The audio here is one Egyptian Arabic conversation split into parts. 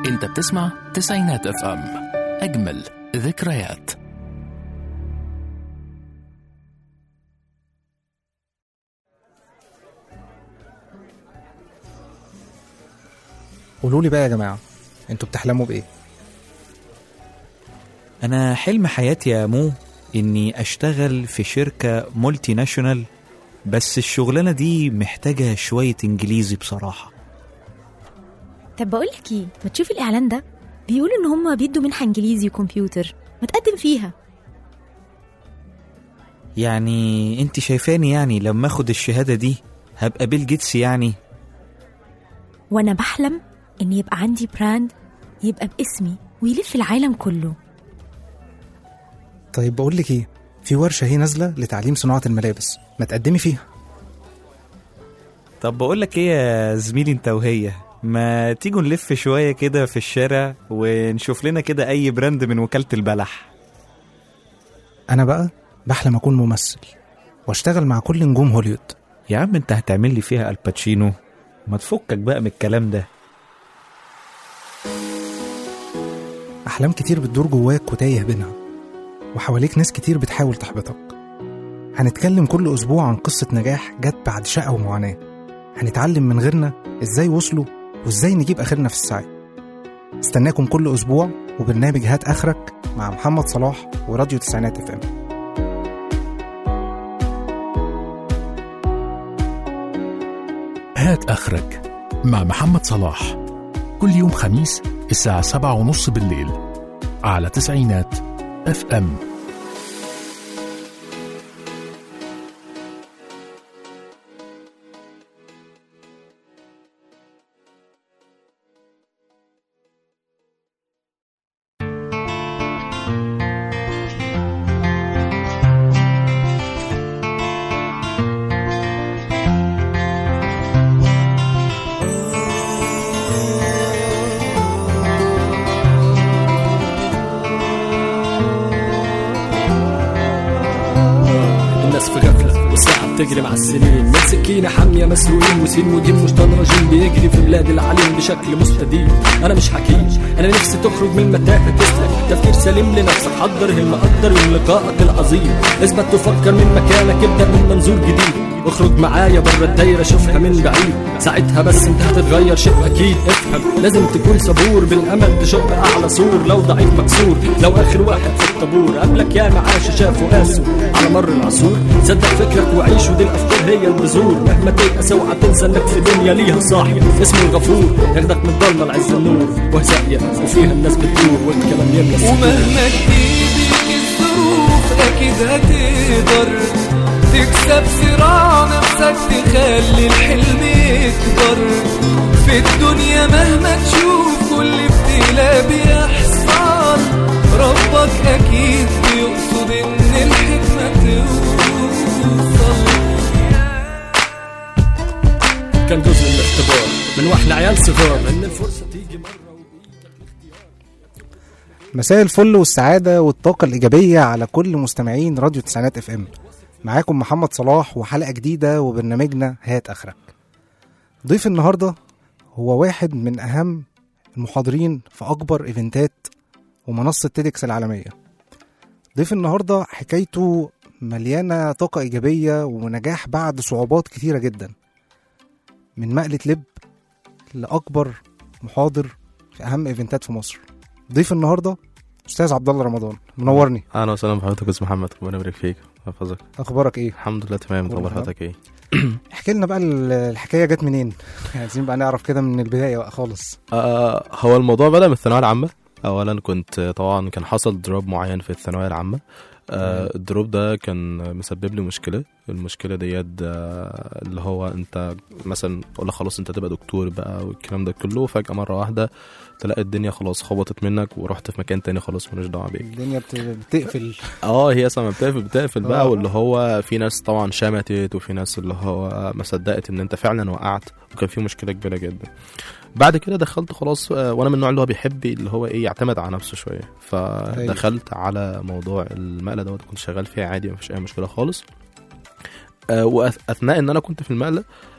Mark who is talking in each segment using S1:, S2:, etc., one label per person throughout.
S1: انت بتسمع تسعينات اف ام اجمل ذكريات
S2: قولوا لي بقى يا جماعه انتوا بتحلموا بايه
S3: أنا حلم حياتي يا مو إني أشتغل في شركة مولتي ناشونال بس الشغلانة دي محتاجة شوية إنجليزي بصراحة
S4: طب بقول لك ايه ما تشوف الاعلان ده بيقولوا ان هم بيدوا منحه انجليزي وكمبيوتر ما تقدم فيها
S3: يعني أنت شايفاني يعني لما أخد الشهادة دي هبقى بيل جيتس يعني
S4: وانا بحلم ان يبقى عندي براند يبقى باسمي ويلف العالم كله
S2: طيب بقول لك ايه في ورشه هي نازله لتعليم صناعه الملابس ما تقدمي فيها
S3: طب بقولك إيه يا زميلي أنت وهي ما تيجوا نلف شوية كده في الشارع ونشوف لنا كده أي براند من وكالة البلح
S2: انا بقى بحلم اكون ممثل واشتغل مع كل نجوم هوليوود
S3: يا عم أنت هتعمل لي فيها الباتشينو ما تفكك بقى من الكلام ده
S2: احلام كتير بتدور جواك وتايه بينها وحواليك ناس كتير بتحاول تحبطك هنتكلم كل اسبوع عن قصه نجاح جت بعد شقه ومعاناه هنتعلم من غيرنا ازاي وصلوا وازاي نجيب اخرنا في السعي استناكم كل اسبوع وبرنامج هات اخرك مع محمد صلاح وراديو تسعينات اف ام
S1: هات اخرك مع محمد صلاح كل يوم خميس الساعة سبعة ونص بالليل على تسعينات اف ام
S5: الناس في غفلة والساعة بتجري مع السنين من سكينة حامية مسروقين وسين ودين مشطان رجيم بيجري في بلاد العليم بشكل مستديم أنا مش حكيم أنا نفسي تخرج من المتاهة تسلك تفكير سليم لنفسك حضر المقدر من لقائك العظيم اثبت تفكر من مكانك ابدأ من منظور جديد اخرج معايا بره الدايرة شوفها من بعيد ساعتها بس انت هتتغير شيء اكيد افهم لازم تكون صبور بالامل تشق اعلى سور لو ضعيف مكسور لو اخر واحد في الطابور قبلك يا معاش شافوا قاسوا على مر العصور صدق فكرك وعيش ودي الافكار هي البذور مهما تيأس اوعى تنسى انك في دنيا ليها صاحب اسمه الغفور ياخدك من الضلمه لعز النور وهزاقية وفيها الناس بتدور والكلام يملى الصدور.
S6: ومهما تجيبك الظروف اكيد هتقدر تكسب صراع نفسك تخلي الحلم يكبر في الدنيا مهما تشوف كل ابتلاء بيحصل ربك اكيد بيقصد ان الحكمة توصل
S5: كان جزء من الاختبار من واحنا عيال صغار ان الفرصه تيجي مره
S2: مساء الفل والسعادة والطاقة الإيجابية على كل مستمعين راديو تسعينات اف ام معاكم محمد صلاح وحلقة جديدة وبرنامجنا هات آخرك ضيف النهاردة هو واحد من أهم المحاضرين في أكبر إيفنتات ومنصة تيدكس العالمية ضيف النهاردة حكايته مليانة طاقة إيجابية ونجاح بعد صعوبات كتيرة جدا من مقلة لب لأكبر محاضر في أهم إيفنتات في مصر ضيف النهارده استاذ عبد الله رمضان منورني
S7: اهلا وسهلا بحضرتك يا استاذ محمد ربنا يبارك فيك ويحفظك
S2: اخبارك ايه
S7: الحمد لله تمام
S2: كله
S7: طب
S2: تمام؟
S7: حضرتك ايه
S2: احكي لنا بقى ال- الحكايه جت منين عايزين بقى نعرف كده من البدايه بقى خالص
S7: آه هو الموضوع بدا من الثانويه العامه اولا كنت آه، طبعا كان حصل دروب معين في الثانويه العامه آه الدروب ده كان مسبب لي مشكله المشكله ديت آه اللي هو انت مثلا اقول لك خلاص انت تبقى دكتور بقى والكلام ده كله فجاه مره واحده تلاقي الدنيا خلاص خبطت منك ورحت في مكان تاني خلاص ملوش دعوه بيك
S2: الدنيا بت- بتقفل
S7: اه هي اصلا ما بتقفل بتقفل
S2: آه.
S7: بقى واللي هو في ناس طبعا شمتت وفي ناس اللي هو ما صدقت ان انت فعلا وقعت وكان في مشكله كبيره جدا بعد كده دخلت خلاص آه، وانا من النوع اللي هو بيحب اللي هو ايه يعتمد على نفسه شويه فدخلت على موضوع المقله دوت كنت شغال فيها عادي ما فيش اي مشكله خالص آه، واثناء ان انا كنت في المقله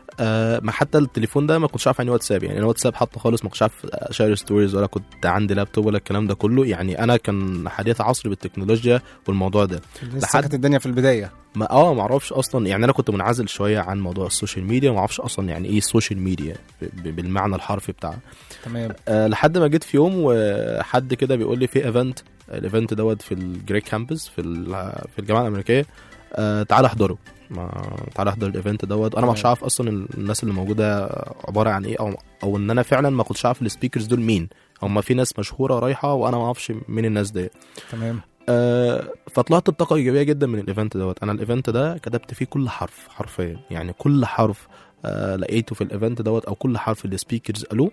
S7: آه ما حتى التليفون ده ما كنتش عارف يعني واتساب يعني انا واتساب حتى خالص ما كنتش عارف شير ستوريز ولا كنت عندي لابتوب ولا الكلام ده كله يعني انا كان حديث عصر بالتكنولوجيا والموضوع ده
S2: لسه
S7: لحد-
S2: كانت الدنيا في البدايه
S7: ما اه ما اعرفش اصلا يعني انا كنت منعزل شويه عن موضوع السوشيال ميديا وما اعرفش اصلا يعني ايه السوشيال ميديا ب- ب- بالمعنى الحرفي بتاعها
S2: تمام
S7: أه لحد ما جيت في يوم وحد كده بيقول لي في ايفنت الايفنت دوت في الجريك كامبس في ال- في الجامعه الامريكيه أه تعال احضره ما تعال احضر الايفنت دوت انا ما كنتش عارف اصلا الناس اللي موجوده عباره عن ايه او او ان انا فعلا ما كنتش عارف السبيكرز دول مين هم في ناس مشهوره رايحه وانا ما اعرفش مين الناس دي
S2: تمام
S7: آه، فطلعت بطاقه ايجابيه جدا من الايفنت دوت انا الايفنت ده كتبت فيه كل حرف حرفيا يعني كل حرف آه لقيته في الايفنت دوت او كل حرف السبيكرز قالوه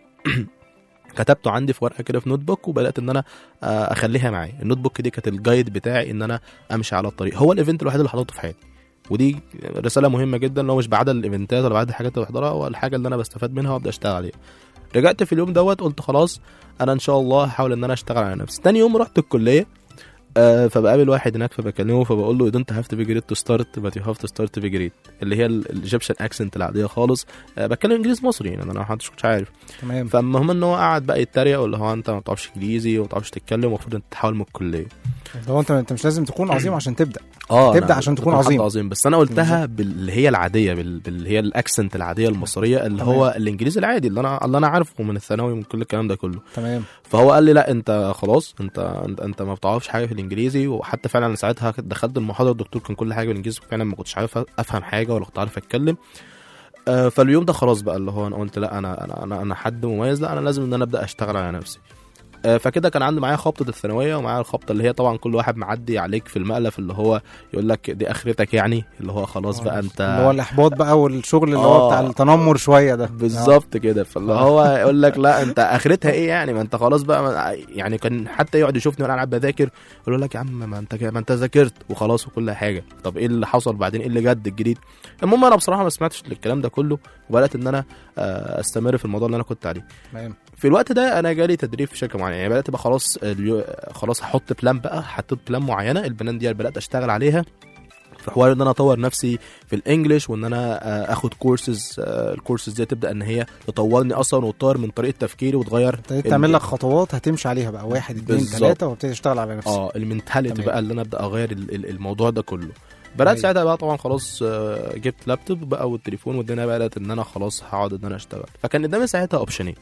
S7: كتبته عندي في ورقه كده في نوت بوك وبدات ان انا آه اخليها معايا النوت بوك دي كانت الجايد بتاعي ان انا امشي على الطريق هو الايفنت الوحيد اللي حضرته في حياتي ودي رساله مهمه جدا لو مش بعدد الايفنتات ولا بعدد الحاجات اللي بحضرها هو الحاجه اللي انا بستفاد منها وابدا اشتغل عليها رجعت في اليوم دوت قلت خلاص انا ان شاء الله هحاول ان انا اشتغل على نفسي تاني يوم رحت الكليه آه فبقابل واحد هناك فبكلمه فبقول له دونت هاف تو بي جريت تو ستارت بات يو هاف تو ستارت تو بي جريت اللي هي الايجيبشن اكسنت العاديه خالص آه بتكلم انجليزي مصري يعني انا ما حدش كنتش عارف
S2: تمام
S7: فالمهم ان هو قعد بقى يتريق واللي هو انت ما بتعرفش انجليزي وما بتعرفش تتكلم المفروض انت تحاول من الكليه
S2: لو انت انت مش لازم تكون عظيم عشان تبدا
S7: اه
S2: تبدأ
S7: أنا
S2: عشان تكون
S7: حد
S2: عظيم.
S7: عظيم بس انا قلتها باللي هي العاديه بال- باللي هي الاكسنت العاديه المصريه اللي
S2: تمام.
S7: هو الانجليزي العادي اللي انا اللي انا عارفه من الثانوي ومن كل الكلام ده كله
S2: تمام
S7: فهو قال لي لا انت خلاص انت انت, انت ما بتعرفش حاجه في الانجليزي وحتى فعلا أنا ساعتها دخلت المحاضره الدكتور كان كل حاجه بالانجليزي فعلا ما كنتش عارف افهم حاجه ولا كنت عارف اتكلم آه، فاليوم ده خلاص بقى اللي هو انا قلت لا انا انا انا, أنا حد مميز لا انا لازم ان انا ابدا اشتغل على نفسي آه، فكده كان عندي معايا خبطه الثانويه ومعايا الخبطه اللي هي طبعا كل واحد معدي عليك في المقلب اللي هو يقول لك دي اخرتك يعني اللي هو خلاص بقى انت
S2: اللي هو الاحباط بقى والشغل اللي هو
S7: آه.
S2: بتاع التنمر شويه ده
S7: بالظبط كده فاللي هو يقول لك لا انت اخرتها ايه يعني ما انت خلاص بقى ما- يعني كان حتى يقعد يشوفني وانا قاعد بذاكر يقول لك يا عم ما انت ما انت ذاكرت وخلاص وكل حاجه طب ايه اللي حصل بعدين ايه اللي جد الجديد المهم انا بصراحه ما سمعتش للكلام ده كله وبدات ان انا آه، استمر في الموضوع اللي انا كنت عليه
S2: تمام
S7: في الوقت ده انا جالي تدريب في شركه معينه يعني بدات بقى خلاص اليو... خلاص هحط بلان بقى حطيت بلان معينه البلان دي بدات اشتغل عليها في حوار ان انا اطور نفسي في الانجليش وان انا آه، اخد كورسز الكورسز دي تبدا ان هي تطورني اصلا وتطور من طريقه تفكيري وتغير
S2: ابتديت
S7: ال-
S2: تعمل لك خطوات هتمشي عليها بقى واحد اتنين
S7: بالظبط.
S2: تلاته وابتدي تشتغل على نفسك
S7: اه المنتاليتي
S2: تمام.
S7: بقى اللي انا ابدا اغير ال- ال- الموضوع ده كله بدات
S2: أيوة.
S7: ساعتها بقى طبعا خلاص آه، جبت لابتوب بقى والتليفون والدنيا بدات ان انا خلاص هقعد ان انا اشتغل فكان قدامي ساعتها اوبشنين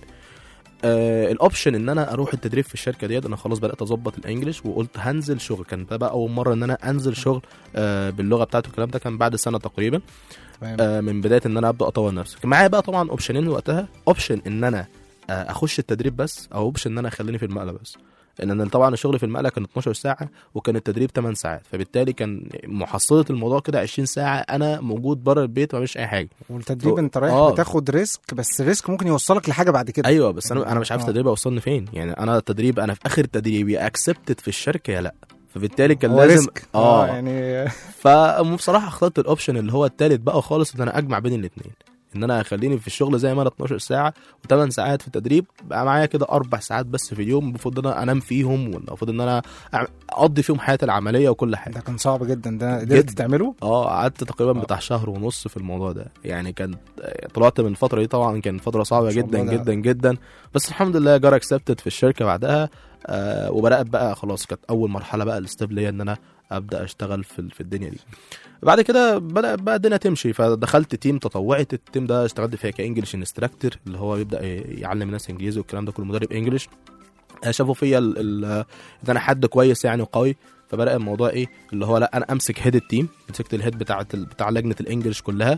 S7: آه الاوبشن ان انا اروح التدريب في الشركه ديت انا خلاص بدات اظبط الانجليش وقلت هنزل شغل كان ده بقى اول مره ان انا انزل شغل آه باللغه بتاعته الكلام ده كان بعد سنه تقريبا
S2: تمام
S7: آه من بدايه ان انا ابدا اطور نفسي كان معايا بقى طبعا اوبشنين وقتها اوبشن ان انا آه اخش التدريب بس او اوبشن ان انا اخليني في المقله بس لان طبعا الشغل في المقله كان 12 ساعه وكان التدريب 8 ساعات فبالتالي كان محصله الموضوع كده 20 ساعه انا موجود بره البيت ما بعملش اي حاجه
S2: والتدريب انت رايح
S7: آه.
S2: بتاخد ريسك بس الريسك ممكن يوصلك لحاجه بعد كده
S7: ايوه بس انا انا مش عارف
S2: آه.
S7: التدريب هيوصلني فين يعني انا التدريب انا في اخر تدريبي اكسبتد في الشركه يا لا فبالتالي كان
S2: هو
S7: لازم
S2: ريسك اه يعني
S7: فبصراحه اخترت الاوبشن اللي هو التالت بقى خالص ان انا اجمع بين الاثنين ان انا اخليني في الشغل زي ما انا 12 ساعه و8 ساعات في التدريب بقى معايا كده اربع ساعات بس في اليوم المفروض ان انا انام فيهم والمفروض ان انا أع- اقضي فيهم حياتي العمليه وكل حاجه
S2: ده كان صعب جدا ده قدرت
S7: جدا.
S2: تعمله
S7: اه قعدت تقريبا
S2: آه.
S7: بتاع شهر ونص في الموضوع ده يعني كان طلعت من الفتره دي طبعا كان فتره صعبه
S2: ما شاء
S7: جدا
S2: الله ده-
S7: جدا جدا بس الحمد لله جار اكسبتد في الشركه بعدها آه وبدات بقى خلاص كانت اول مرحله بقى الستيب ليا ان انا ابدا اشتغل في في الدنيا دي بعد كده بدات بقى الدنيا تمشي فدخلت تيم تطوعي التيم ده اشتغلت فيها كانجلش انستراكتور اللي هو بيبدا يعلم الناس انجليزي والكلام ده كله مدرب انجلش شافوا فيا ال- ال- ان انا حد كويس يعني وقوي فبدا الموضوع ايه اللي هو لا انا امسك هيد التيم مسكت الهيد بتاعه ال- بتاع لجنه الانجليش كلها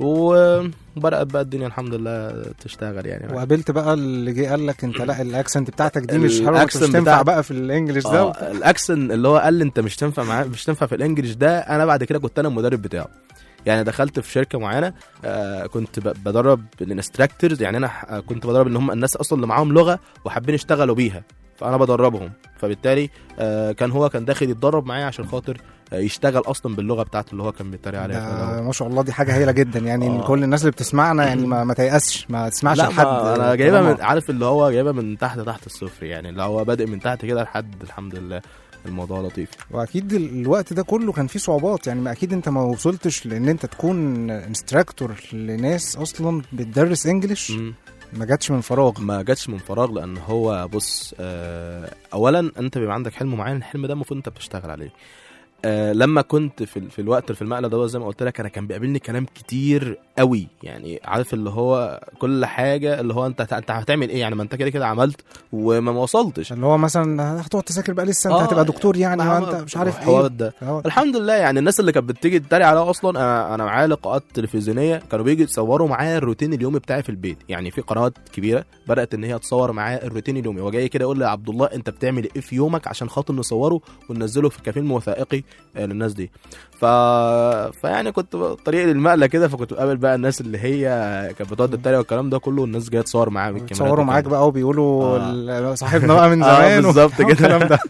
S7: و- وبدات بقى الدنيا الحمد لله تشتغل يعني
S2: وقابلت بقى اللي جه قال لك انت لا الاكسنت بتاعتك دي مش حلوه مش
S7: الأكسنت
S2: تنفع
S7: بتاعت-
S2: بقى في الانجليش ده
S7: آه الاكسن اللي هو قال لي انت مش تنفع معاه مش تنفع في الانجليش ده انا بعد كده كنت انا المدرب بتاعه يعني دخلت في شركه معينه آه كنت ب- بدرب الانستراكتورز يعني انا ح- كنت بدرب ان هم الناس اصلا اللي معاهم لغه وحابين يشتغلوا بيها فانا بدربهم فبالتالي آه كان هو كان داخل يتدرب معايا عشان خاطر آه يشتغل اصلا باللغه بتاعته اللي هو كان بيتريق عليها
S2: ده
S7: فده-
S2: ما شاء الله دي حاجه هايله جدا يعني ان
S7: آه.
S2: كل الناس اللي بتسمعنا يعني ما, ما تيأسش ما تسمعش
S7: لا
S2: لحد
S7: ما انا جايبها
S2: طالما-
S7: من عارف اللي هو جايبها من تحت تحت الصفر يعني اللي هو بادئ من تحت كده لحد الحمد لله الموضوع لطيف
S2: واكيد ال- الوقت ده كله كان فيه صعوبات يعني ما اكيد انت ما وصلتش لان انت تكون انستراكتور لناس اصلا بتدرس انجلش
S7: مم.
S2: ما جاتش من فراغ
S7: ما جاتش من فراغ لان هو بص آه اولا انت بيبقى عندك حلم معين الحلم ده المفروض انت بتشتغل عليه آه لما كنت في, ال- في الوقت في المقلة ده زي ما قلت لك انا كان بيقابلني كلام كتير قوي يعني عارف اللي هو كل حاجه اللي هو انت انت هتعمل ايه يعني ما انت كده كده عملت وما وصلتش
S2: اللي هو مثلا هتقعد تذاكر بقى لسه انت
S7: آه،
S2: هتبقى دكتور يعني
S7: ما-
S2: وانت مش عارف
S7: الحوار
S2: ايه
S7: ده
S2: آه.
S7: الحمد لله يعني الناس اللي كانت بتيجي تتريق عليا اصلا انا انا معايا لقاءات تلفزيونيه كانوا بيجي يتصوروا معايا الروتين اليومي بتاعي في البيت يعني في قنوات كبيره بدات ان هي تصور معايا الروتين اليومي هو جاي كده يقول لي يا عبد الله انت بتعمل ايه في يومك عشان خاطر نصوره وننزله في كفيل وثائقي آه، للناس دي ف... فيعني كنت طريق للمقله كده فكنت بقابل بقى الناس اللي هي كانت بتقعد تتريق والكلام ده كله والناس جايه تصور معايا بالكاميرات
S2: تصوروا معاك
S7: وكده.
S2: بقى وبيقولوا
S7: آه.
S2: ال- صاحبنا بقى من
S7: آه،
S2: زمان
S7: بالظبط كده.
S2: والكلام ده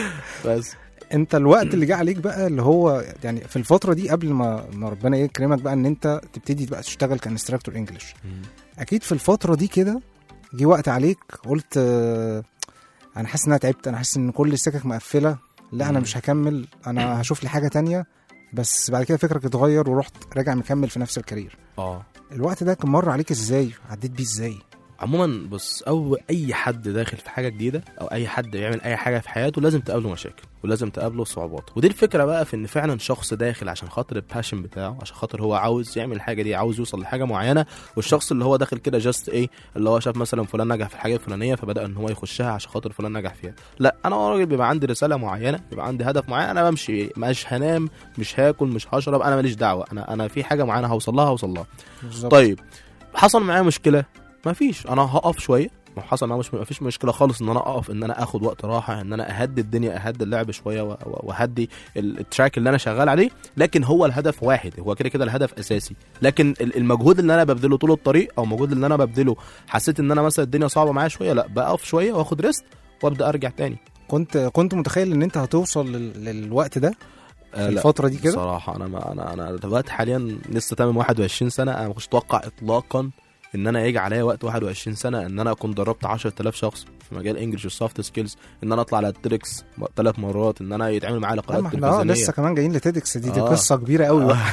S7: بس
S2: انت الوقت اللي جه عليك بقى اللي هو يعني في الفتره دي قبل ما ما ربنا يكرمك بقى ان انت تبتدي بقى تشتغل كانستراكتور انجلش اكيد في الفتره دي كده جه وقت عليك قلت آه، انا حاسس ان انا تعبت انا حاسس ان كل السكك مقفله لا انا
S7: مم.
S2: مش هكمل انا هشوف لي حاجه تانية بس بعد كده فكرك اتغير ورحت راجع مكمل في نفس الكارير
S7: اه
S2: الوقت ده كان مر عليك ازاي عديت بيه ازاي
S7: عموما بص او اي حد داخل في حاجه جديده او اي حد بيعمل اي حاجه في حياته لازم تقابله مشاكل ولازم تقابله صعوبات ودي الفكره بقى في ان فعلا شخص داخل عشان خاطر الباشن بتاعه عشان خاطر هو عاوز يعمل الحاجه دي عاوز يوصل لحاجه معينه والشخص اللي هو داخل كده جاست ايه اللي هو شاف مثلا فلان نجح في الحاجه الفلانيه فبدا ان هو يخشها عشان خاطر فلان نجح فيها لا انا راجل بيبقى عندي رساله معينه بيبقى عندي هدف معين انا بمشي مش هنام مش هاكل مش هشرب انا ماليش دعوه انا انا في حاجه معينه هوصل لها هوصل لها
S2: بالظبط
S7: طيب حصل معايا مشكله ما فيش انا هقف شويه ما حصل معايا مش ما فيش مشكله خالص ان انا اقف ان انا اخد وقت راحه ان انا اهدي الدنيا اهدي اللعب شويه و- و- واهدي ال- التراك اللي انا شغال عليه لكن هو الهدف واحد هو كده كده الهدف اساسي لكن ال- المجهود اللي انا ببذله طول الطريق او المجهود اللي انا ببذله حسيت ان انا مثلا الدنيا صعبه معايا شويه لا بقف شويه واخد ريست وابدا ارجع تاني
S2: كنت كنت متخيل ان انت هتوصل لل- للوقت ده
S7: آه
S2: في
S7: لا
S2: الفتره دي كده
S7: صراحه انا ما انا انا دلوقتي حاليا لسه تمام 21 سنه انا ما كنتش اتوقع اطلاقا ان انا يجي عليا وقت 21 سنه ان انا اكون دربت 10000 شخص في مجال انجلش والسوفت سكيلز ان انا اطلع على التريكس ثلاث مرات ان انا يتعمل معايا
S2: لا،
S7: لقاءات
S2: ما احنا اه
S7: تلفزيونيه
S2: لسه كمان جايين لتيدكس دي, دي
S7: آه.
S2: قصه كبيره قوي بقى.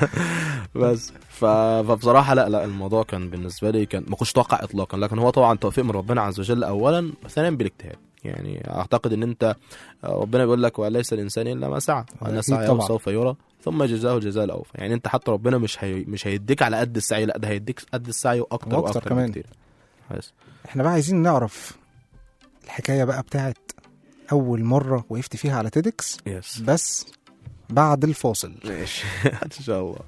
S7: بس ف... فبصراحه لا لا الموضوع كان بالنسبه لي كان ما كنتش اتوقع اطلاقا لكن هو طبعا توفيق من ربنا عز وجل اولا ثانيا بالاجتهاد يعني اعتقد ان انت ربنا بيقول لك وليس الانسان الا ما سعى وان
S2: أكيد
S7: سعيه
S2: طبعا.
S7: سوف يرى ثم جزاه الجزاء الاوفى يعني انت حتى ربنا مش هي... مش هيديك على قد السعي لا ده هيديك قد السعي واكتر
S2: وأكتر
S7: واكتر
S2: كمان.
S7: بكتير بس
S2: احنا بقى عايزين نعرف الحكايه بقى بتاعت اول مره وقفت فيها على تيدكس
S7: يس
S2: بس بعد الفاصل
S7: ماشي ان شاء الله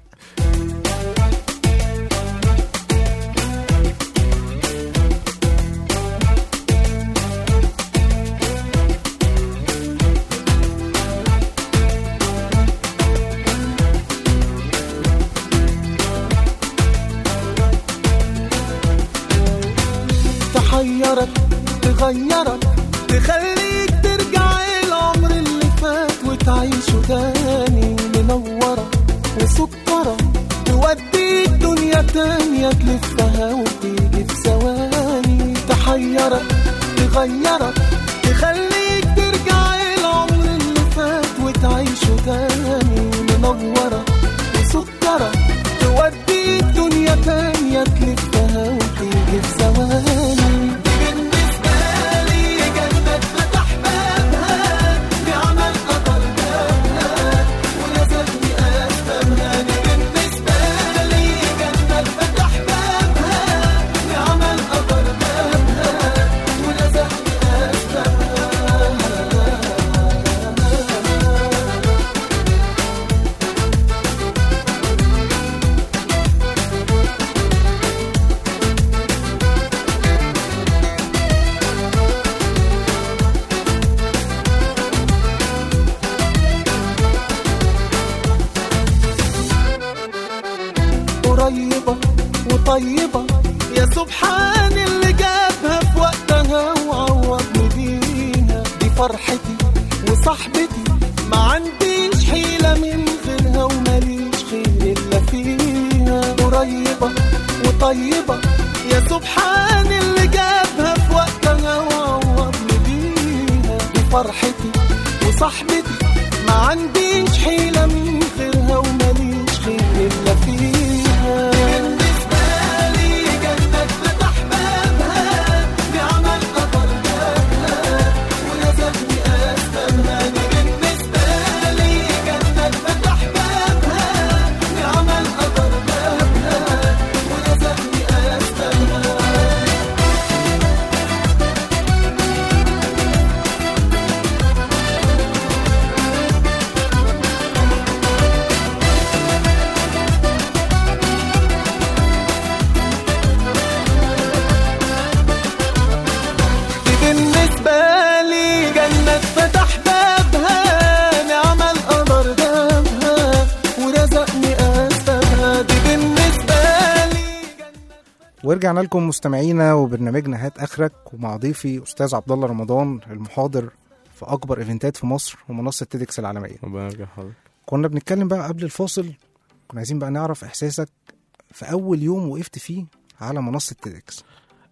S8: تحيرك تغيرك تخليك ترجع العمر اللي فات وتعيشه تاني منورة وسكرة توديك دنيا تانية تلفها وتيجي في ثواني تحيرك تغيرك تخليك ترجع العمر اللي فات وتعيشه تاني منورة وسكرة توديك دنيا تانية تلفها وتيجي في ثواني دي بالنسبة لي جنة فتح بابها بعمل قطر بابها ولازمني أفهمها دي بالنسبة لي جنة فتح بابها بعمل قطر بابها ولازمني أفهمها قريبة وطيبة يا سبحان اللي جابها في وقتها وعوضني بيها دي فرحتي وصاحبتي ما عنديش حيلة من غيرها وماليش خير إلا فيها قريبة وطيبة يا سبحان اللي جابها في وقتها وعوضني بيها دي فرحتي وصاحبتي ما عنديش حيلة من غيرها وماليش خير إلا فيها بالنسبة لي جنة فتح بابها بعمل قدر بابها ولازمني أسبابها دي بالنسبة لي جنة فتح بابها بعمل قدر بابها ولازمني أسبابها دي بالنسبة لي جنة فتح بابها نعم القمر بابها ورزقني أسبابها دي بالنسبة لي
S2: ورجعنا لكم مستمعينا وبرنامجنا هات اخرك ومع ضيفي استاذ عبد الله رمضان المحاضر في اكبر ايفنتات في مصر ومنصه تيدكس العالميه
S7: ربنا يرجع حضرتك
S2: كنا بنتكلم بقى قبل الفاصل كنا عايزين بقى نعرف احساسك في اول يوم وقفت فيه على منصه تيدكس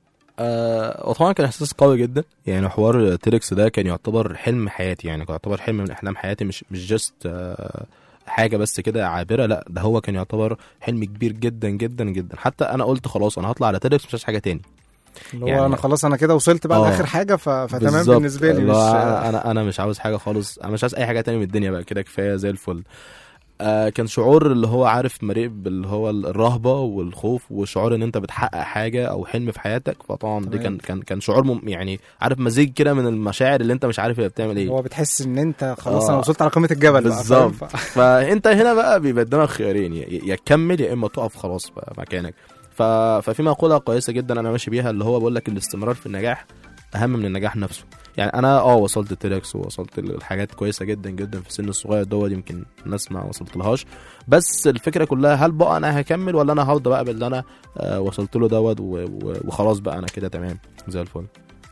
S7: آه وطبعا كان احساس قوي جدا يعني حوار تيركس ده كان يعتبر حلم حياتي يعني كان يعتبر حلم من احلام حياتي مش مش جست آه حاجه بس كده عابره لا ده هو كان يعتبر حلم كبير جدا جدا جدا حتى انا قلت خلاص انا هطلع على تيركس مش عايز حاجه تاني
S2: اللي هو
S7: يعني-
S2: انا خلاص انا كده وصلت بقى
S7: آه.
S2: لاخر حاجه ف... فتمام
S7: بالظبط.
S2: بالنسبه لي
S7: اللي
S2: مش
S7: هو انا انا مش عاوز حاجه خالص انا مش عايز اي حاجه تاني من الدنيا بقى كده كفايه زي الفل آه كان شعور اللي هو عارف مريء اللي هو الرهبه والخوف وشعور ان انت بتحقق حاجه او حلم في حياتك فطبعا دي
S2: تمام.
S7: كان كان كان شعور مم يعني عارف مزيج كده من المشاعر اللي انت مش عارف هي بتعمل ايه
S2: هو بتحس ان انت خلاص
S7: آه.
S2: انا وصلت على قمه الجبل بقى فاهم؟
S7: بالظبط فانت هنا بقى بيبقى قدامك خيارين يا يا تكمل يا اما تقف خلاص بقى مكانك ف... ففي مقوله كويسه جدا انا ماشي بيها اللي هو بقول لك الاستمرار في النجاح اهم من النجاح نفسه يعني انا اه وصلت تيركس ووصلت لحاجات كويسه جدا جدا في السن الصغير دوت يمكن الناس ما وصلت لهاش بس الفكره كلها هل بقى انا هكمل ولا انا هفضل بقى باللي انا آه وصلت له دوت و... و... وخلاص بقى انا كده تمام زي الفل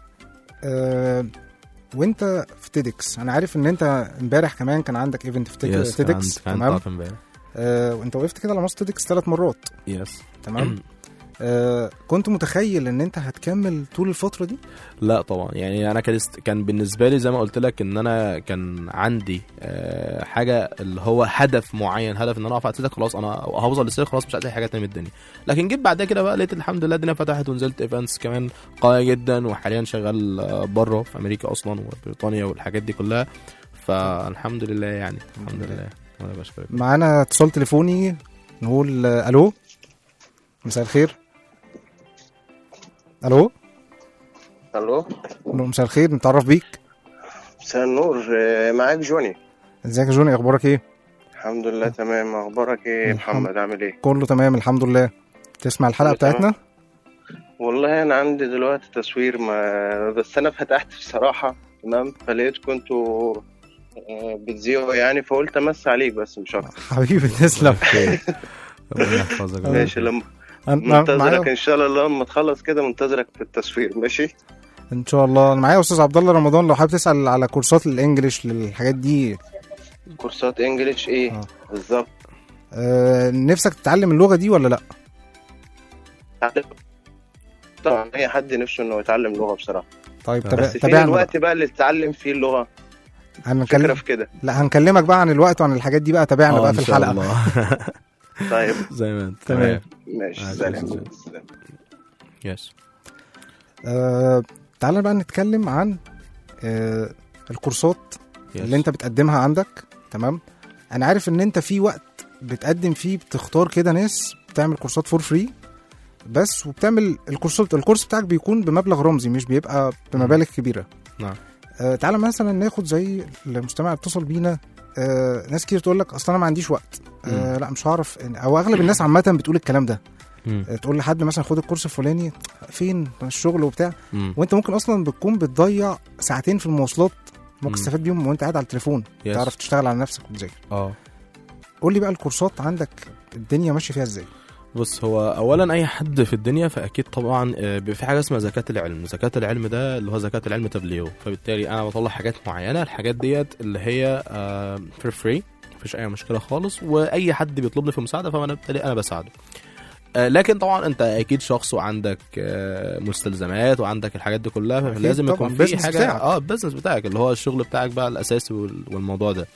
S2: آه، وانت في تيدكس انا عارف ان انت امبارح كمان كان عندك ايفنت في تيك-
S7: يس كان عند-
S2: تيدكس
S7: كان
S2: تمام
S7: عند امبارح
S2: آه، وانت وقفت كده على منصه تيدكس ثلاث مرات
S7: يس
S2: تمام آه، كنت متخيل ان انت هتكمل طول الفتره دي
S7: لا طبعا يعني انا كان است- كان بالنسبه لي زي ما قلت لك ان انا كان عندي آه، حاجه اللي هو هدف معين هدف ان انا اقف على السلك خلاص انا هوصل للسلك خلاص مش عايز اي حاجه تانية من الدنيا لكن جيت بعد كده بقى لقيت الحمد لله الدنيا فتحت ونزلت ايفنتس كمان قويه جدا وحاليا شغال آه، بره في امريكا اصلا وبريطانيا والحاجات دي كلها فالحمد لله يعني الحمد لله وانا بشكرك
S2: معانا اتصال تليفوني نقول آه، الو مساء الخير الو
S9: الو
S2: مساء الخير نتعرف بيك
S9: مساء النور آه، معاك جوني
S2: ازيك يا جوني اخبارك ايه
S9: الحمد لله تمام اخبارك ايه
S2: الحمد-
S9: محمد عامل ايه
S2: كله تمام الحمد لله تسمع الحلقه
S9: كله تمام.
S2: بتاعتنا
S9: والله انا عندي دلوقتي تصوير ما بس انا فتحت بصراحه تمام فلقيت كنتوا آه، بتذيعوا يعني فقلت امس عليك بس مش اكتر
S2: حبيبي تسلم
S7: ربنا يحفظك يا رب.
S9: ماشي لما
S2: أنا- معايا
S9: منتظرك ان شاء الله لما تخلص كده منتظرك في التصوير ماشي
S2: ان شاء الله انا معايا استاذ عبد الله رمضان لو حابب تسال على كورسات الانجليش للحاجات دي
S9: كورسات انجليش ايه
S2: آه.
S9: بالظبط
S2: آه نفسك تتعلم اللغه دي ولا لا
S9: طبعا اي حد نفسه انه يتعلم لغه بصراحه
S2: طيب
S7: بس
S2: تابع-
S9: بس فين
S2: تابعنا بقى.
S9: الوقت بقى اللي تتعلم فيه اللغه فكره
S2: هنكلم
S9: في كده
S2: لا هنكلمك بقى عن الوقت وعن الحاجات دي بقى تابعنا
S7: آه،
S2: بقى
S7: إن
S2: في
S7: شاء
S2: الحلقه
S7: الله.
S9: طيب
S7: زي ما انت
S2: تمام.
S9: ماشي
S7: عايز
S9: سلام
S7: أوصل.
S9: سلام.
S7: يس
S2: آه تعالى بقى نتكلم عن آه الكورسات اللي انت بتقدمها عندك تمام انا عارف ان انت في وقت بتقدم فيه بتختار كده ناس بتعمل كورسات فور فري بس وبتعمل الكورسات الكورس بتاعك بيكون بمبلغ رمزي مش بيبقى بمبالغ كبيره
S7: نعم.
S2: آه تعالى مثلا ناخد زي المستمع اتصل بينا آه ناس كتير تقول لك اصلا انا ما عنديش وقت آه لا مش هعرف او اغلب الناس عامه بتقول الكلام ده
S7: مم.
S2: آه تقول لحد مثلا خد الكورس الفلاني فين الشغل وبتاع
S7: مم.
S2: وانت ممكن اصلا بتكون بتضيع ساعتين في المواصلات ممكن
S7: مم.
S2: تستفاد بيهم وانت قاعد على التليفون
S7: يس.
S2: تعرف تشتغل على نفسك وتذاكر
S7: اه
S2: قول لي بقى الكورسات عندك الدنيا ماشيه فيها ازاي
S7: بص هو اولا اي حد في الدنيا فاكيد طبعا آه، بيبقى في حاجه اسمها زكاه العلم زكاه العلم ده اللي هو زكاه العلم تبليغه فبالتالي انا بطلع حاجات معينه الحاجات ديت اللي هي فور فري مفيش اي مشكله خالص واي حد بيطلبني في مساعده فانا بالتالي انا بساعده آه، لكن طبعا انت اكيد شخص وعندك آه، مستلزمات وعندك الحاجات دي كلها
S2: أكيد
S7: فلازم
S2: طبعاً،
S7: يكون في
S2: البيزنس
S7: حاجه
S2: بتاعك.
S7: اه البيزنس بتاعك اللي هو الشغل بتاعك بقى الاساسي وال- والموضوع ده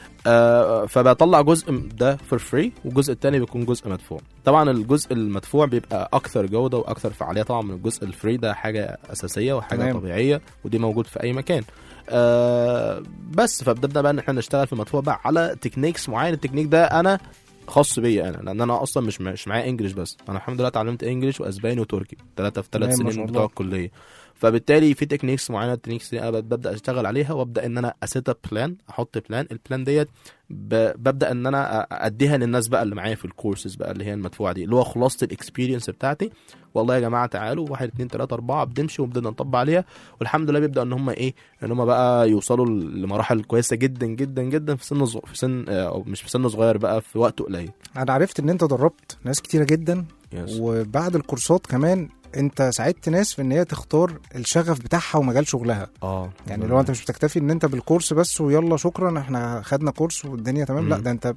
S7: آه، فبطلع جزء م- ده فور فري والجزء التاني بيكون جزء مدفوع طبعا الجزء المدفوع بيبقى اكثر جوده واكثر فعاليه طبعا من الجزء الفري ده حاجه اساسيه وحاجه
S2: تمام.
S7: تمام. طبيعيه ودي موجود في اي مكان آه بس فبنبدا بقى ان احنا نشتغل في المدفوع بقى على تكنيكس معين التكنيك ده انا خاص بيا انا لان انا اصلا مش مش معايا انجلش بس انا الحمد لله اتعلمت انجلش واسباني وتركي ثلاثه في ثلاث
S2: تمام، ما شاء
S7: سنين
S2: الله.
S7: بتوع الكليه فبالتالي في تكنيكس معينه التكنيكس دي انا ببدا اشتغل عليها وابدا ان انا اسيت اب بلان احط بلان البلان ديت ب- ببدا ان انا أ- اديها للناس بقى اللي معايا في الكورسز بقى اللي هي المدفوعه دي اللي هو خلاصه الاكسبيرينس بتاعتي والله يا جماعه تعالوا واحد اتنين تلاته اربعه بنمشي وبدنا نطبق عليها والحمد لله بيبدا ان هم ايه ان هم بقى يوصلوا لمراحل كويسه جدا جدا جدا في سن صغ- في سن آه، او مش في سن صغير بقى في وقت قليل
S2: انا عرفت ان انت دربت ناس كتيره جدا
S7: يس.
S2: وبعد الكورسات كمان انت ساعدت ناس في ان هي تختار الشغف بتاعها ومجال شغلها
S7: اه
S2: يعني لو انت مش بتكتفي ان انت بالكورس بس ويلا شكرا احنا خدنا كورس والدنيا تمام لا
S7: مم.
S2: ده انت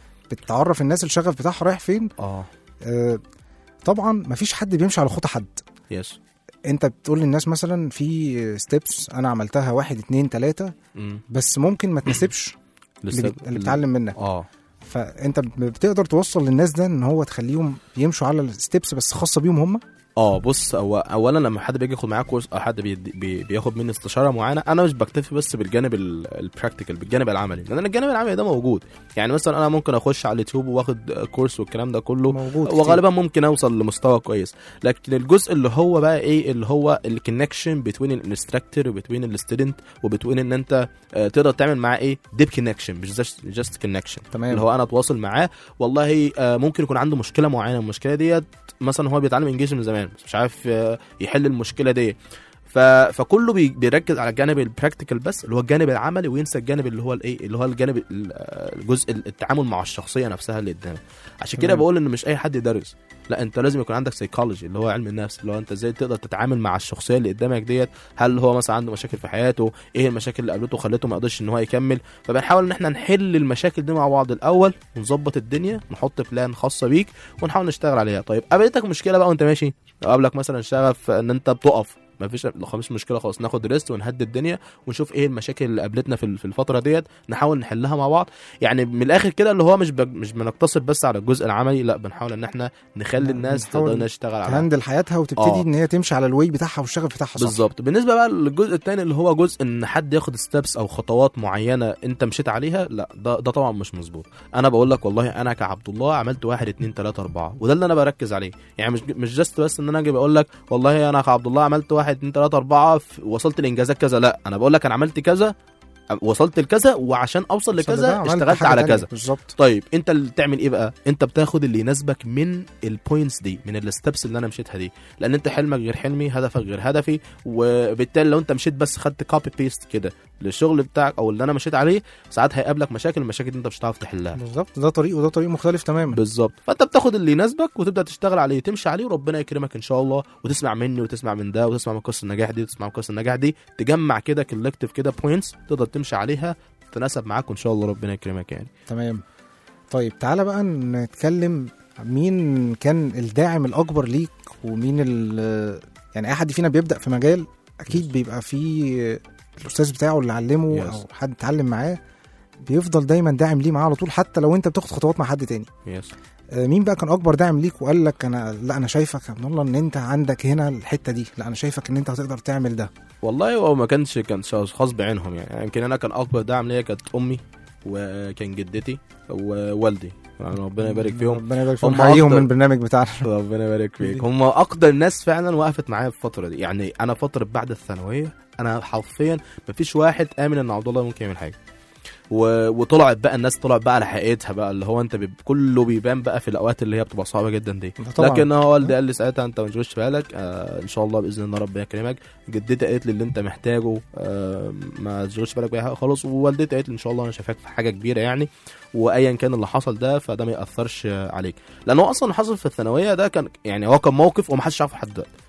S2: بتعرف الناس الشغف بتاعها رايح فين
S7: اه
S2: آه طبعا مفيش حد بيمشي على خطى حد
S7: يس
S2: انت بتقول للناس مثلا في ستيبس انا عملتها واحد اتنين تلاتة
S7: مم.
S2: بس ممكن ما تناسبش اللي,
S7: لسه
S2: بي- اللي بيتعلم منك
S7: اه
S2: فانت بتقدر توصل للناس ده ان هو تخليهم يمشوا على الستيبس بس خاصه بيهم هم
S7: اه بص هو اولا لما حد بيجي ياخد معايا كورس او حد بيدي- بي بياخد مني استشاره معينه انا مش بكتفي بس بالجانب البراكتيكال بالجانب العملي لان الجانب العملي ده موجود يعني مثلا انا ممكن اخش على اليوتيوب واخد كورس والكلام ده كله
S2: موجود كتير.
S7: وغالبا ممكن اوصل لمستوى كويس لكن الجزء اللي هو بقى ايه اللي هو الكونكشن بين الانستراكتور وبين الستودنت وبين ان انت آه، تقدر تعمل معاه ايه ديب كونكشن مش جاست جاست كونكشن
S2: تمام.
S7: اللي هو انا اتواصل معاه والله آه، ممكن يكون عنده مشكله معينه المشكله ديت مثلا هو بيتعلم انجليزي من زمان بس مش عارف آه، يحل المشكله دي ف... فكله بي... بيركز على الجانب البراكتيكال بس اللي هو الجانب العملي وينسى الجانب اللي هو الايه اللي هو الجانب ال- آه، الجزء التعامل مع الشخصيه نفسها اللي قدامك عشان كده
S2: تمام.
S7: بقول ان مش اي حد يدرس لا انت لازم يكون عندك سيكولوجي اللي هو علم النفس اللي هو انت ازاي تقدر تتعامل مع الشخصيه اللي قدامك ديت هل هو مثلا عنده مشاكل في حياته ايه المشاكل اللي قابلته خلته ما قدرش ان هو يكمل فبنحاول ان احنا نحل المشاكل دي مع بعض الاول ونظبط الدنيا ونحط بلان خاصه بيك ونحاول نشتغل عليها طيب قابلتك مشكله بقى وانت ماشي لو قابلك مثلا شغف ان انت بتقف ما فيش مش مشكله خالص ناخد ريست ونهدي الدنيا ونشوف ايه المشاكل اللي قابلتنا في في الفتره ديت نحاول نحلها مع بعض يعني من الاخر كده اللي هو مش بج... مش بنقتصر بس على الجزء العملي لا بنحاول ان احنا نخلي الناس
S2: بنحاول
S7: تقدر نشتغل على
S2: تهندل حياتها وتبتدي
S7: آه.
S2: ان هي تمشي على الواي بتاعها والشغف بتاعها صح
S7: بالظبط بالنسبه بقى للجزء الثاني اللي هو جزء ان حد ياخد ستيبس او خطوات معينه انت مشيت عليها لا ده ده طبعا مش مظبوط انا بقول لك والله انا كعبد الله عملت واحد اتنين تلاته اربعه وده اللي انا بركز عليه يعني مش مش جاست بس ان انا اجي بقول لك والله انا كعبد الله عملت واحد اتنين تلاته اربعه ف- وصلت لانجازات كذا لا انا بقول لك انا عملت كذا وصلت لكذا وعشان اوصل
S2: عشان ده
S7: لكذا
S2: عملت
S7: اشتغلت
S2: حاجة
S7: على
S2: تانية.
S7: كذا
S2: بالظبط
S7: طيب انت اللي تعمل ايه بقى انت بتاخد اللي يناسبك من البوينتس دي من الستبس اللي انا مشيتها دي لان انت حلمك غير حلمي هدفك غير هدفي وبالتالي لو انت مشيت بس خدت كوبي بيست كده للشغل بتاعك او اللي انا مشيت عليه ساعات هيقابلك مشاكل المشاكل دي انت مش هتعرف تحلها
S2: بالظبط ده طريق وده طريق مختلف تماما
S7: بالظبط فانت بتاخد اللي يناسبك وتبدا تشتغل عليه تمشي عليه وربنا يكرمك ان شاء الله وتسمع مني وتسمع من ده وتسمع من قصه النجاح دي وتسمع من قصه النجاح دي تجمع كده كولكتيف كده بوينتس تقدر تمشي عليها تناسب معاك وان شاء الله ربنا يكرمك يعني
S2: تمام طيب تعالى بقى نتكلم مين كان الداعم الاكبر ليك ومين ال يعني اي حد فينا بيبدا في مجال اكيد بيبقى فيه الاستاذ بتاعه اللي علمه
S7: Yes.
S2: او حد اتعلم معاه بيفضل دايما داعم ليه معاه على طول حتى لو انت بتاخد خطوات مع حد تاني
S7: يس
S2: آه، مين بقى كان اكبر داعم ليك وقال لك انا لا انا شايفك يا عبد الله ان انت عندك هنا الحته دي لا انا شايفك ان انت هتقدر تعمل ده
S7: والله هو ما كانش كان خاص بعينهم يعني يمكن انا كان اكبر دعم ليا كانت امي وكان جدتي ووالدي يعني ربنا يبارك فيهم
S2: ربنا يبارك فيهم
S7: هم
S2: حقيقيهم
S7: أكتر-
S2: من البرنامج بتاعنا
S7: ربنا يبارك فيك هم اقدر ناس فعلا وقفت معايا في الفتره دي يعني انا فتره بعد الثانويه انا حرفيا مفيش واحد امن ان عبد الله ممكن يعمل حاجه و... وطلعت بقى الناس طلعت بقى على حقيقتها بقى اللي هو انت بيب... كله بيبان بقى في الاوقات اللي هي بتبقى صعبه جدا دي
S2: طبعاً.
S7: لكن هو والدي قال لي ساعتها انت ما تشغلش بالك آه ان شاء الله باذن الله ربنا يكرمك جدتي قالت لي اللي انت محتاجه آه ما تشغلش بالك باي حاجه خلاص ووالدتي قالت لي ان شاء الله انا شايفاك في حاجه كبيره يعني وايا كان اللي حصل ده فده ما ياثرش آه، عليك لان هو اصلا اللي حصل في الثانويه ده كان يعني هو كان موقف ومحدش عارفه لحد دلوقتي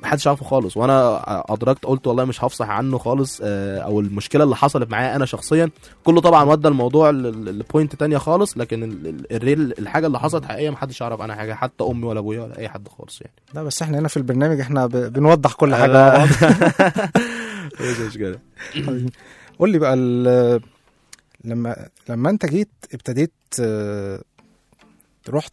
S7: محدش عارفه خالص وانا ادركت قلت والله مش هفصح عنه خالص آه، او المشكله اللي حصلت معايا انا شخصيا كله طبعا ودى الموضوع لبوينت تانية خالص لكن ال- ال- الريل الحاجه اللي حصلت حقيقيه محدش يعرف عنها حاجه حتى امي ولا ابويا ولا اي حد خالص يعني
S2: لا بس احنا هنا في البرنامج احنا ب... بنوضح كل حاجه مع بعض
S7: مش مشكله
S2: قول لي بقى ال... لما لما انت جيت ابتديت آه، رحت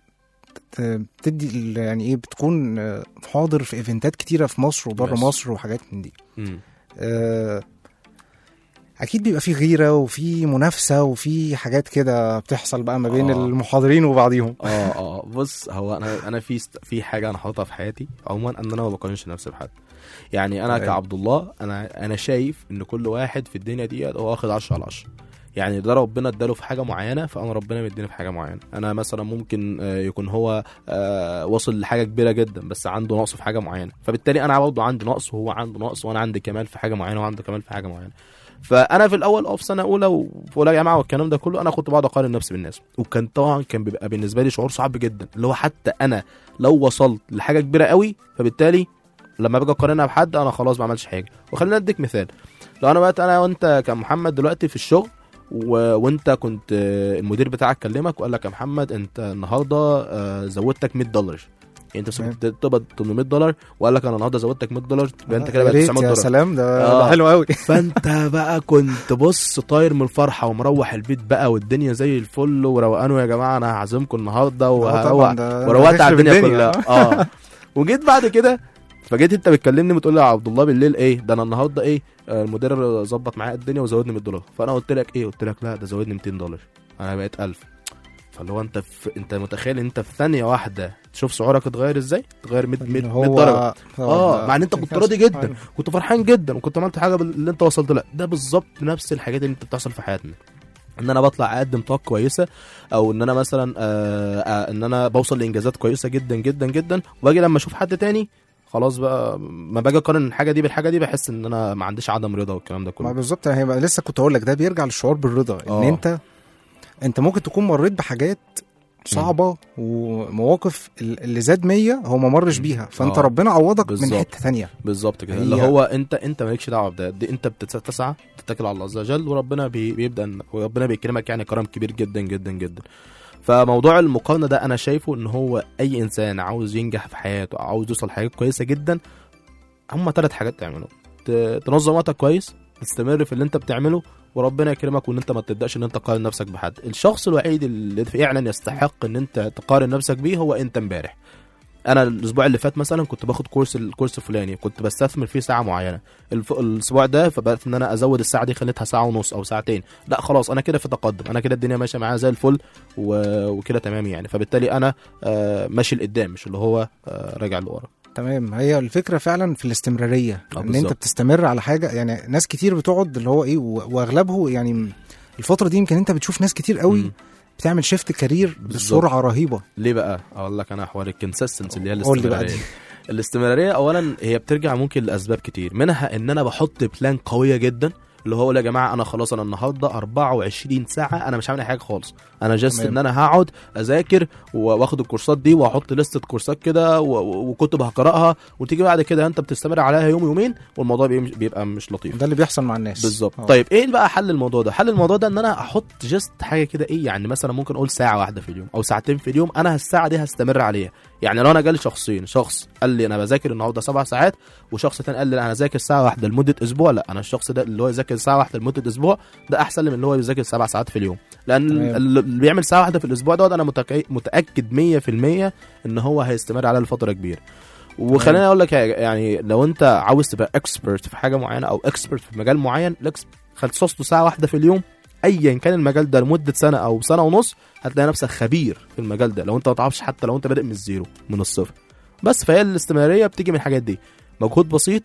S2: ت- تدي ال- يعني ايه بتكون آه، حاضر في ايفنتات كتيره في مصر وبره
S7: ماشي.
S2: مصر وحاجات من دي
S7: مم.
S2: آه، اكيد بيبقى في غيره وفي منافسه وفي حاجات كده بتحصل بقى ما بين
S7: آه.
S2: المحاضرين وبعضهم
S7: اه اه بص هو انا انا في است- في حاجه انا حاططها في حياتي عموما ان انا ما بقارنش نفسي بحد يعني انا
S2: تمام.
S7: كعبد الله انا انا شايف ان كل واحد في الدنيا دي هو واخد 10 على 10 يعني ده ربنا اداله في حاجه معينه فانا ربنا مديني في حاجه معينه انا مثلا ممكن آه، يكون هو آه، واصل لحاجه كبيره جدا بس عنده نقص في حاجه معينه فبالتالي انا برضه عندي نقص وهو عنده نقص وانا عندي كمال في حاجه معينه وعنده كمال في حاجه معينه فانا في الاول اه في سنه اولى وفي اولى جامعه والكلام ده كله انا كنت بقعد اقارن نفسي بالناس وكان طبعا كان بيبقى بالنسبه لي شعور صعب جدا اللي هو حتى انا لو وصلت لحاجه كبيره قوي فبالتالي لما باجي اقارنها بحد انا خلاص ما عملتش حاجه وخلينا اديك مثال لو انا بقيت انا وانت كمحمد دلوقتي في الشغل و... وانت كنت آه، المدير بتاعك كلمك وقال لك يا محمد انت النهارده آه، زودتك 100 دولار يعني انت
S2: تمام.
S7: كنت بتقبض 800 دولار وقال لك انا النهارده زودتك 100 دولار يبقى انت
S2: آه،
S7: كده
S2: يا
S7: بقت
S2: ريت
S7: 900
S2: يا
S7: دولار
S2: سلام ده,
S7: آه.
S2: ده حلو قوي
S7: فانت بقى كنت بص طاير من الفرحه ومروح البيت بقى والدنيا زي الفل وروقانه يا جماعه انا هعزمكم النهارده
S2: آه،
S7: وهروق
S2: طبعا ده- ده
S7: وروقت على
S2: هيخرب
S7: الدنيا
S2: الدنيا.
S7: كلها اه وجيت بعد كده فجيت انت بتكلمني بتقول لي يا عبد الله بالليل ايه ده انا النهارده ايه آه، المدير ظبط معايا الدنيا وزودني 100 دولار فانا قلت لك ايه قلت لك لا ده زودني 200 دولار انا بقيت 1000 فاللي هو انت في انت متخيل انت في ثانيه واحده تشوف شعورك اتغير ازاي؟ اتغير 100 100
S2: اللي
S7: 100
S2: هو
S7: درجه اه
S2: ده-
S7: مع ان انت كنت راضي جدا كنت فرحان جدا وكنت عملت حاجه اللي انت وصلت لها ده بالظبط نفس الحاجات اللي انت بتحصل في حياتنا ان انا بطلع اقدم طاقه كويسه او ان انا مثلا آه آه ان انا بوصل لانجازات كويسه جدا جدا جدا واجي لما اشوف حد تاني خلاص بقى ما باجي اقارن الحاجه دي بالحاجه دي بحس ان انا ما عنديش عدم رضا والكلام ده
S2: ما
S7: كله
S2: بالظبط يعني هيبقى لسه كنت هقول لك ده بيرجع للشعور بالرضا ان
S7: آه.
S2: انت انت ممكن تكون مريت بحاجات صعبة ومواقف ال- اللي زاد 100 هو ما مرش بيها فانت
S7: آه.
S2: ربنا عوضك من
S7: بالظبط.
S2: حتة تانية
S7: بالظبط كده
S2: هي-
S7: اللي هو انت انت مالكش دعوه بده دي انت بتسعى تتكل على الله عز وجل وربنا بي بيبدا إن- وربنا بيكرمك يعني كرم كبير جدا جدا جدا فموضوع المقارنه ده انا شايفه ان هو اي انسان عاوز ينجح في حياته او عاوز يوصل لحاجات كويسه جدا هم ثلاث حاجات تعملهم ت- تنظم وقتك كويس تستمر في اللي انت بتعمله وربنا يكرمك وان انت ما تبداش ان انت تقارن نفسك بحد الشخص الوحيد اللي فعلا يستحق ان انت تقارن نفسك بيه هو انت امبارح انا الاسبوع اللي فات مثلا كنت باخد كورس الكورس الفلاني كنت بستثمر فيه ساعه معينه الف... الاسبوع ده فبقيت ان انا ازود الساعه دي خليتها ساعه ونص او ساعتين لا خلاص انا كده في تقدم انا كده الدنيا ماشيه معايا زي الفل و... وكده تمام يعني فبالتالي انا آه ماشي لقدام مش اللي هو آه راجع لورا
S2: تمام هي الفكرة فعلا في الاستمرارية
S7: آه،
S2: ان انت
S7: بالظبط.
S2: بتستمر على حاجة يعني ناس كتير بتقعد اللي هو ايه و- واغلبه يعني الفترة دي يمكن انت بتشوف ناس كتير قوي
S7: مم.
S2: بتعمل شيفت كارير
S7: بالظبط.
S2: بسرعة رهيبة
S7: ليه بقى اقول لك انا حوار الكونسستنسي اللي هي
S2: قول لي بقى
S7: الاستمراريه الاستمراريه اولا هي بترجع ممكن لاسباب كتير منها ان انا بحط بلان قويه جدا اللي هو أقول يا جماعه انا خلاص انا النهارده 24 ساعه انا مش هعمل أي حاجه خالص انا جاست
S2: تمام.
S7: ان انا هقعد اذاكر واخد الكورسات دي واحط لستة كورسات كده و- و- وكتب هقراها وتيجي بعد كده انت بتستمر عليها يوم يومين والموضوع بيمش- بيبقى مش لطيف
S2: ده اللي بيحصل مع الناس
S7: بالظبط
S2: آه.
S7: طيب ايه بقى حل الموضوع ده حل الموضوع ده ان انا احط جست حاجه كده ايه يعني مثلا ممكن اقول ساعه واحده في اليوم او ساعتين في اليوم انا الساعه دي هستمر عليها يعني لو انا جالي شخصين شخص قال لي انا بذاكر النهارده سبع ساعات وشخص تاني قال لي لا انا ذاكر ساعه واحده لمده اسبوع لا انا الشخص ده اللي هو يذاكر ساعه واحده لمده اسبوع ده احسن من اللي هو يذاكر سبع ساعات في اليوم لان
S2: تمام.
S7: اللي بيعمل ساعه واحده في الاسبوع دوت انا متك- متاكد 100% ان هو هيستمر عليها لفتره كبيره وخليني اقول لك يعني لو انت عاوز تبقى اكسبرت في حاجه معينه او اكسبرت في مجال معين الاكس- خصص له ساعه واحده في اليوم ايا كان المجال ده لمده سنه او سنه ونص هتلاقي نفسك خبير في المجال ده لو انت ما تعرفش حتى لو انت بادئ من الزيرو من الصفر بس فهي الاستمراريه بتيجي من الحاجات دي مجهود بسيط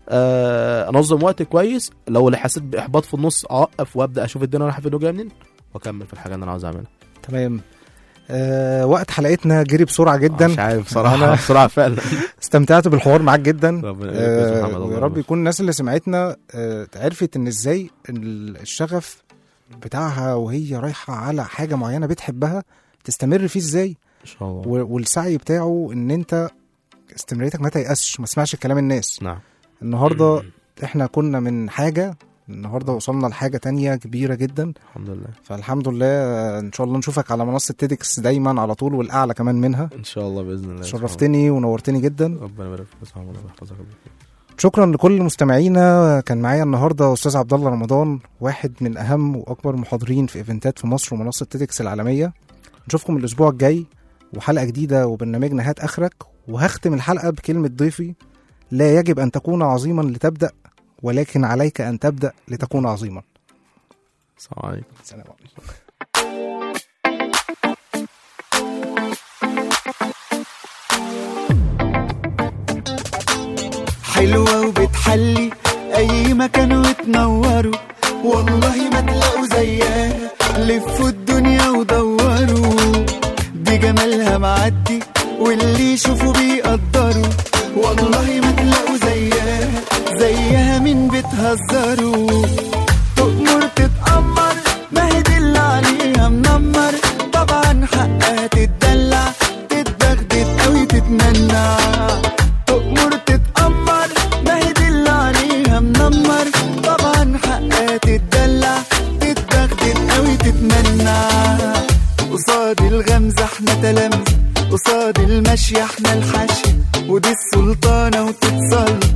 S7: آه، انظم وقت كويس لو حسيت باحباط في النص اوقف وابدا اشوف الدنيا رايحه فين وجايه منين واكمل في الحاجه اللي انا عاوز اعملها
S2: تمام آه وقت حلقتنا جري بسرعة جدا
S7: مش عارف بصراحه
S2: أنا-
S7: بسرعه فعلا
S2: استمتعت بالحوار معاك جدا
S7: ربنا يبارك فيك يا محمد،
S2: آه
S7: الله
S2: ويا رب
S7: يبارك.
S2: يكون الناس اللي سمعتنا آه عرفت ان ازاي ال- الشغف بتاعها وهي رايحة على حاجة معينة بتحبها تستمر فيه ازاي
S7: ان شاء الله
S2: و- والسعي بتاعه ان انت استمراريتك ما تيأسش ما تسمعش كلام الناس
S7: نعم
S2: النهارده احنا كنا من حاجه النهارده وصلنا لحاجه تانية كبيره جدا
S7: الحمد لله
S2: فالحمد لله آه، ان شاء الله نشوفك على منصه تيدكس دايما على طول والاعلى كمان منها
S7: ان شاء الله باذن الله
S2: شرفتني ونورتني جدا
S7: ربنا يبارك فيك يا محمد الله يحفظك
S2: شكرا لكل مستمعينا كان معايا النهارده استاذ عبد الله رمضان واحد من اهم واكبر المحاضرين في ايفنتات في مصر ومنصه تيدكس العالميه نشوفكم الاسبوع الجاي وحلقه جديده وبرنامجنا هات اخرك وهختم الحلقه بكلمه ضيفي لا يجب ان تكون عظيما لتبدا ولكن عليك ان تبدا لتكون عظيما
S7: السلام عليكم
S2: السلام عليكم
S8: حلوة وبتحلي أي مكان وتنوروا والله ما تلاقوا زيها لفوا الدنيا ودوروا دي جمالها معدي واللي يشوفوا بيقدروا والله ما تلاقوا زيها زيها مين بتهزروا تؤمر تتأمر ما هي دي اللي عليها منمر طبعا حقها تتدلع تتدغدغ قوي تتمنع تؤمر تتأمر ما هي دي اللي عليها منمر طبعا حقها تتدلع تتدغدغ قوي تتمنع قصاد الغمزة احنا تلامذة قصاد المشي احنا الحشي ودي السلطانة وتتصلى